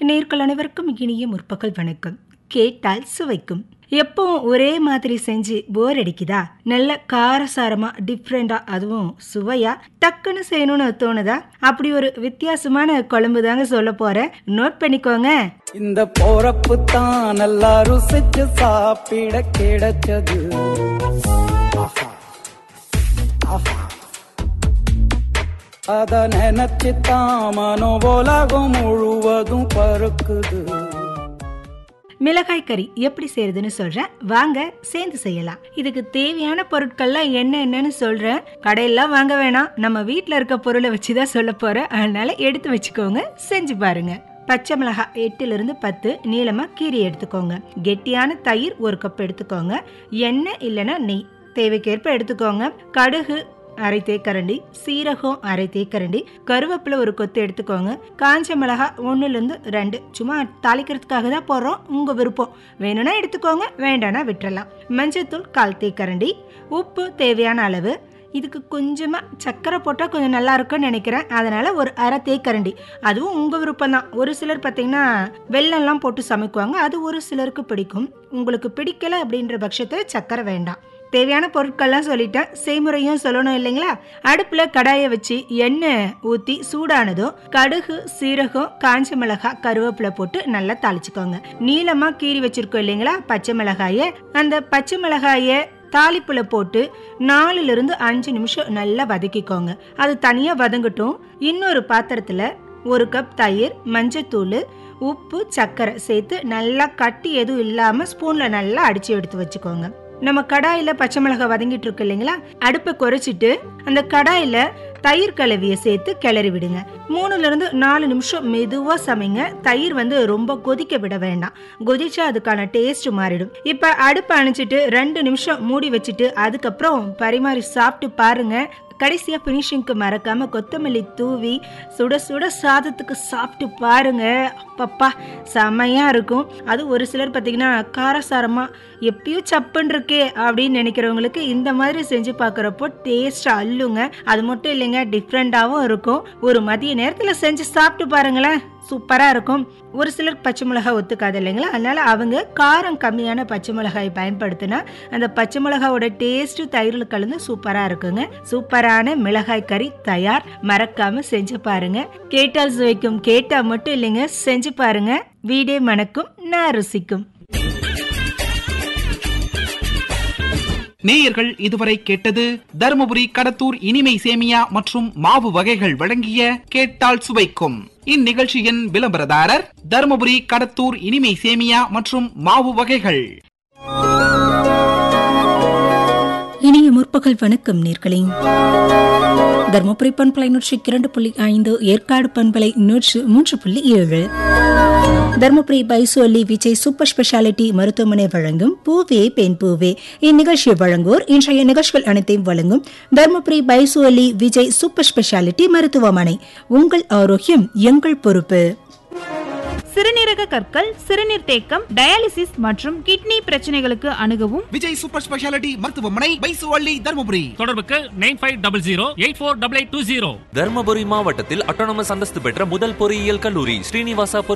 நேர்கள் அனைவருக்கும் இனிய முற்பகல் வணக்கம் கேட்டால் சுவைக்கும் எப்பவும் ஒரே மாதிரி செஞ்சு போர் அடிக்குதா நல்ல காரசாரமா டிஃப்ரெண்டா அதுவும் சுவையா டக்குன்னு செய்யணும்னு தோணுதா அப்படி ஒரு வித்தியாசமான குழம்பு தாங்க சொல்ல போறேன் நோட் பண்ணிக்கோங்க இந்த போறப்பு தான் நல்லா ருசிச்சு சாப்பிட கிடைச்சது ஆஹா. ஆஹா. அத நினைச்சு தான் மனோ உலகம் முழுவதும் பருக்குது மிளகாய் கறி எப்படி செய்யறதுன்னு சொல்றேன் வாங்க சேர்ந்து செய்யலாம் இதுக்கு தேவையான பொருட்கள்லாம் என்ன என்னன்னு சொல்றேன் கடையெல்லாம் வாங்க வேணாம் நம்ம வீட்ல இருக்க பொருளை வச்சு தான் சொல்ல போறேன் அதனால எடுத்து வச்சுக்கோங்க செஞ்சு பாருங்க பச்சை மிளகாய் எட்டுல இருந்து பத்து நீளமா கீரி எடுத்துக்கோங்க கெட்டியான தயிர் ஒரு கப் எடுத்துக்கோங்க எண்ணெய் இல்லைன்னா நெய் தேவைக்கேற்ப எடுத்துக்கோங்க கடுகு அரை தேக்கரண்டி சீரகம் அரை தேக்கரண்டி கருவேப்பிலை ஒரு கொத்து எடுத்துக்கோங்க காஞ்ச மிளகாய் ஒன்றுலேருந்து ரெண்டு சும்மா தாளிக்கிறதுக்காக தான் போடுறோம் உங்கள் விருப்பம் வேணும்னா எடுத்துக்கோங்க வேண்டாம்னா விட்டுறலாம் மஞ்சத்தூள் கால் தேக்கரண்டி உப்பு தேவையான அளவு இதுக்கு கொஞ்சமாக சர்க்கரை போட்டால் கொஞ்சம் நல்லா இருக்கும்னு நினைக்கிறேன் அதனால் ஒரு அரை தேக்கரண்டி அதுவும் உங்கள் விருப்பம் தான் ஒரு சிலர் பார்த்தீங்கன்னா வெள்ளம்லாம் போட்டு சமைக்குவாங்க அது ஒரு சிலருக்கு பிடிக்கும் உங்களுக்கு பிடிக்கல அப்படின்ற பட்சத்தில் சர்க்கரை வேண்டாம் தேவையான பொருட்கள்லாம் சொல்லிட்டேன் செய்முறையும் சொல்லணும் இல்லைங்களா அடுப்பில் கடாயை வச்சு எண்ணெய் ஊற்றி சூடானதும் கடுகு சீரகம் காஞ்ச மிளகாய் கருவேப்பிலை போட்டு நல்லா தாளிச்சுக்கோங்க நீளமாக கீறி வச்சிருக்கோம் இல்லைங்களா பச்சை மிளகாயை அந்த பச்சை மிளகாயை தாளிப்புல போட்டு நாலுல இருந்து அஞ்சு நிமிஷம் நல்லா வதக்கிக்கோங்க அது தனியா வதங்கட்டும் இன்னொரு பாத்திரத்துல ஒரு கப் தயிர் மஞ்சத்தூள் உப்பு சர்க்கரை சேர்த்து நல்லா கட்டி எதுவும் இல்லாம ஸ்பூன்ல நல்லா அடிச்சு எடுத்து வச்சுக்கோங்க நம்ம கடாயில பச்சை மிளகாய் வதங்கிட்டு இருக்கு இல்லைங்களா அடுப்பை குறைச்சிட்டு அந்த கடாயில தயிர் கலவியை சேர்த்து கிளறி விடுங்க மூணுல இருந்து நாலு நிமிஷம் மெதுவா சமைங்க தயிர் வந்து ரொம்ப கொதிக்க விட வேண்டாம் கொதிச்சா அதுக்கான டேஸ்ட் மாறிடும் இப்ப அடுப்பை அணைச்சிட்டு ரெண்டு நிமிஷம் மூடி வச்சுட்டு அதுக்கப்புறம் பரிமாறி சாப்பிட்டு பாருங்க கடைசியா ஃபினிஷிங்க்கு மறக்காம கொத்தமல்லி தூவி சுட சுட சாதத்துக்கு சாப்பிட்டு பாருங்க அப்பப்பா செமையா இருக்கும் அது ஒரு சிலர் பார்த்தீங்கன்னா காரசாரமா எப்பயும் சப்புன்னு இருக்கே அப்படின்னு நினைக்கிறவங்களுக்கு இந்த மாதிரி செஞ்சு பார்க்குறப்போ டேஸ்ட் அள்ளுங்க அது மட்டும் இல்லைங்க டிஃப்ரெண்ட்டாகவும் இருக்கும் ஒரு மதிய நேரத்தில் செஞ்சு சாப்பிட்டு பாருங்களேன் சூப்பராக இருக்கும் ஒரு சிலர் பச்சை மிளகாய் ஒத்துக்காது இல்லைங்களா அதனால அவங்க காரம் கம்மியான பச்சை மிளகாய் பயன்படுத்தினா அந்த பச்சை மிளகாவோட டேஸ்ட் தயிரில் கலந்து சூப்பராக இருக்குங்க சூப்பரான மிளகாய் கறி தயார் மறக்காம செஞ்சு பாருங்க கேட்டால் சுவைக்கும் கேட்டா மட்டும் இல்லைங்க செஞ்சு பாருங்க வீடே மணக்கும் நான் ருசிக்கும் நேயர்கள் இதுவரை கேட்டது தருமபுரி கடத்தூர் இனிமை சேமியா மற்றும் மாவு வகைகள் வழங்கிய கேட்டால் சுவைக்கும் இந்நிகழ்ச்சியின் விளம்பரதாரர் தருமபுரி கடத்தூர் இனிமை சேமியா மற்றும் மாவு வகைகள் இனிய முற்பகல் வணக்கம் நேர்களே தர்மபுரி பண்பலை நூற்றி இரண்டு புள்ளி ஐந்து ஏற்காடு பண்பலை நூற்று மூன்று புள்ளி ஏழு தர்மபுரி பைசோலி விஜய் சூப்பர் ஸ்பெஷாலிட்டி மருத்துவமனை வழங்கும் பூவே பெண் பூவே இந்நிகழ்ச்சியை வழங்குவோர் இன்றைய நிகழ்ச்சிகள் அனைத்தையும் வழங்கும் தர்மபுரி பைசோலி விஜய் சூப்பர் ஸ்பெஷாலிட்டி மருத்துவமனை உங்கள் ஆரோக்கியம் எங்கள் பொறுப்பு சிறுநீரக கற்கள் சிறுநீர் தேக்கம் டயாலிசிஸ் மற்றும் கிட்னி பிரச்சனைகளுக்கு அணுகவும் விஜய் சூப்பர் ஸ்பெஷாலிட்டி மருத்துவமனை பைசுவள்ளி தருமபுரி தொடர்புக்கு nine five double zero eight four double eight two zero Dharmapuri மாவட்டத்தில் அட்டானமஸ் அந்தஸ்து பெற்ற முதல் பொறியியல் கல்லூரி ஸ்ரீனிவாசா